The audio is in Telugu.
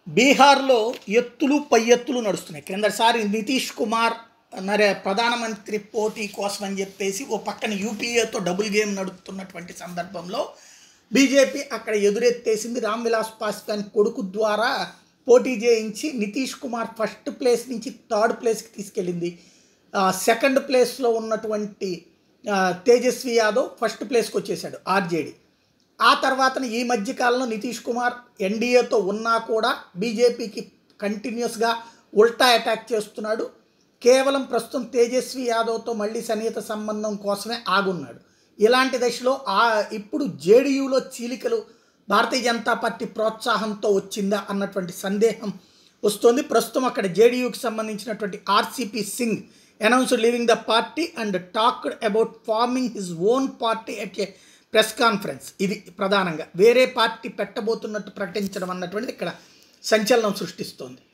బీహార్లో ఎత్తులు పై ఎత్తులు నడుస్తున్నాయి క్రిందసారి నితీష్ కుమార్ నరే ప్రధానమంత్రి పోటీ కోసం అని చెప్పేసి ఓ పక్కన యూపీఏతో డబుల్ గేమ్ నడుపుతున్నటువంటి సందర్భంలో బీజేపీ అక్కడ ఎదురెత్తేసింది రామ్ విలాస్ పాస్వాన్ కొడుకు ద్వారా పోటీ చేయించి నితీష్ కుమార్ ఫస్ట్ ప్లేస్ నుంచి థర్డ్ ప్లేస్కి తీసుకెళ్ళింది ఆ, సెకండ్ ప్లేస్లో ఉన్నటువంటి ఆ, తేజస్వి యాదవ్ ఫస్ట్ ప్లేస్కి వచ్చేసాడు ఆర్జేడీ ఆ తర్వాత ఈ మధ్యకాలంలో నితీష్ కుమార్ ఎన్డీఏతో ఉన్నా కూడా బీజేపీకి కంటిన్యూస్గా ఉల్టా అటాక్ చేస్తున్నాడు కేవలం ప్రస్తుతం తేజస్వి యాదవ్తో మళ్ళీ సన్నిహిత సంబంధం కోసమే ఆగున్నాడు ఇలాంటి దశలో ఆ ఇప్పుడు జేడీయూలో చీలికలు భారతీయ జనతా పార్టీ ప్రోత్సాహంతో వచ్చిందా అన్నటువంటి సందేహం వస్తుంది ప్రస్తుతం అక్కడ జేడీయూకి సంబంధించినటువంటి RCP Singh announced leaving the party and talked about forming his own party at a press conference ఇది ప్రధానంగా వేరే పార్టీ పెట్టబోతున్నట్టు ప్రకటించడం అన్నటువంటిది ఇక్కడ సంచలనం సృష్టిస్తోంది